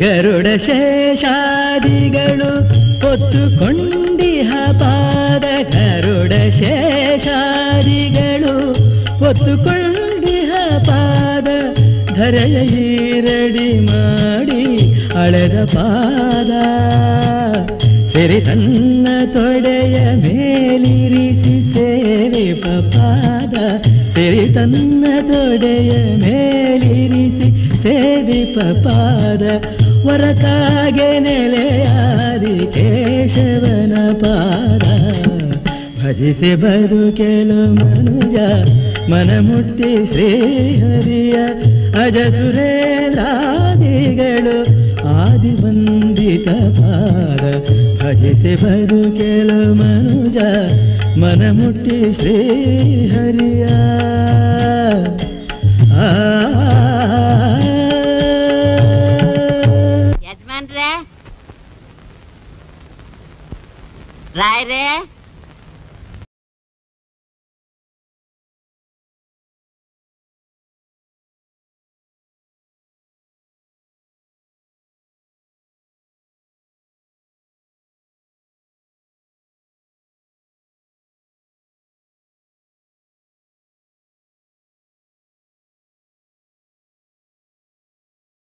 ಗರುಡ ಶೇಷಾದಿಗಳು ಹೊತ್ತುಕೊಂಡಿಹ ಪಾದ ಗರುಡ ಶೇಷಾದಿಗಳು ಹೊತ್ತುಕೊಂಡಿಹ ಪಾದ ಧರೆಯ ಈರಡಿ ಮಾಡಿ ಅಳೆದ ಪಾದ ಸಿರಿ ತನ್ನ ತೊಡೆಯ ಮೇಲಿರಿಸಿ ಸೇವಿಪ ಪಾದ ಸಿರಿ ತನ್ನ ತೊಡೆಯ ಮೇಲಿರಿಸಿ ಸೇವಿಪ ಪಾದ ವರಕಾಗೆ ನೆಲೆಯಾದಿ ಕೇಶವನ ಪಾದ ಭಜಿಸಿ ಬದುಕೆಲು ಮನುಜ ಮನ ಮುಟ್ಟಿ ಶ್ರೀಹರಿಯ ಅಜ ಸುರೇಂದ್ರಾದಿಗಳು ಆದಿ ವಂದಿತ ಪಾದ ಭಜಿಸಿ ಬದುಕೆಲು ಮನುಜ ಮನ ಮುಟ್ಟಿ ಶ್ರೀಹರಿಯ ಆ ಯಜಮಾನ್ರೆ ರಾಯ್ರೆ